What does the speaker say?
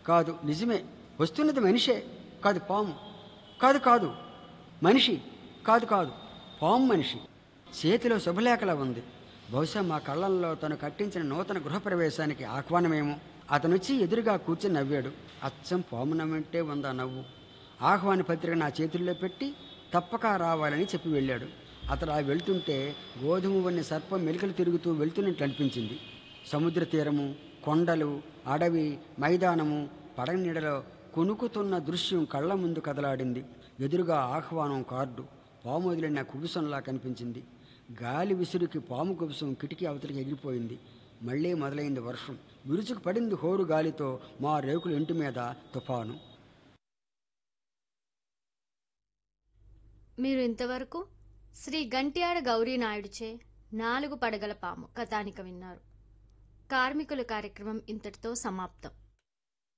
కాదు నిజమే వస్తున్నది మనిషే కాదు పాము కాదు కాదు మనిషి కాదు కాదు పాము మనిషి చేతిలో శుభలేఖలా ఉంది బహుశా మా కళ్ళల్లో తను కట్టించిన నూతన గృహప్రవేశానికి ఆహ్వానమేమో అతనొచ్చి ఎదురుగా కూర్చుని నవ్వాడు అచ్చం పాము నవ్వంటే ఉందా నవ్వు ఆహ్వాన పత్రిక నా చేతుల్లో పెట్టి తప్పక రావాలని చెప్పి వెళ్ళాడు అతడు ఆ వెళ్తుంటే గోధుమ వన్ని సర్పం మెలికలు తిరుగుతూ వెళ్తున్నట్లు అనిపించింది సముద్ర తీరము కొండలు అడవి మైదానము పడగ నీడలో కొనుకుతున్న దృశ్యం కళ్ళ ముందు కదలాడింది ఎదురుగా ఆహ్వానం కార్డు పాము వదిలిన కుబుసంలా కనిపించింది గాలి విసురుకి పాము కుబుసం కిటికీ అవతలికి ఎగిరిపోయింది మళ్ళీ మొదలైంది వర్షం విరుచుకు పడింది హోరు గాలితో మా రేకుల ఇంటి మీద తుఫాను మీరు ఇంతవరకు శ్రీ గంట్యాడ గౌరీనాయుడుచే నాలుగు పడగల పాము కథానిక విన్నారు కార్మికుల కార్యక్రమం ఇంతటితో సమాప్తం